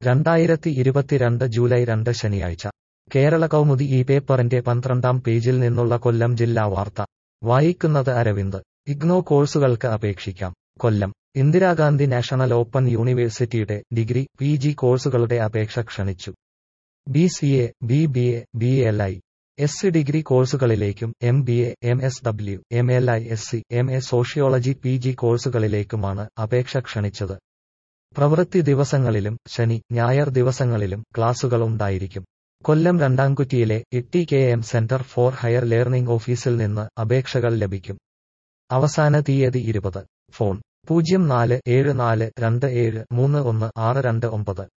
രണ്ടായിരത്തി ഇരുപത്തിരണ്ട് ജൂലൈ രണ്ട് ശനിയാഴ്ച കേരള കൗമുദി ഈ പേപ്പറിന്റെ പന്ത്രണ്ടാം പേജിൽ നിന്നുള്ള കൊല്ലം ജില്ലാ വാർത്ത വായിക്കുന്നത് അരവിന്ദ് ഇഗ്നോ കോഴ്സുകൾക്ക് അപേക്ഷിക്കാം കൊല്ലം ഇന്ദിരാഗാന്ധി നാഷണൽ ഓപ്പൺ യൂണിവേഴ്സിറ്റിയുടെ ഡിഗ്രി പി ജി കോഴ്സുകളുടെ അപേക്ഷ ക്ഷണിച്ചു B C A B B A B L I S C degree കോഴ്സുകളിലേക്കും M B A M S W M L I S C M A sociology P G കോഴ്സുകളിലേക്കുമാണ് അപേക്ഷ ക്ഷണിച്ചത് പ്രവൃത്തി ദിവസങ്ങളിലും ശനി ഞായർ ദിവസങ്ങളിലും ക്ലാസുകൾ ഉണ്ടായിരിക്കും കൊല്ലം രണ്ടാംകുറ്റിയിലെ Itti K M centre for higher learning ഓഫീസിൽ നിന്ന് അപേക്ഷകൾ ലഭിക്കും അവസാന തീയതി ഇരുപത് ഫോൺ പൂജ്യം നാല് ഏഴ് നാല് രണ്ട് ഏഴ് മൂന്ന് ഒന്ന് ആറ് രണ്ട് ഒമ്പത്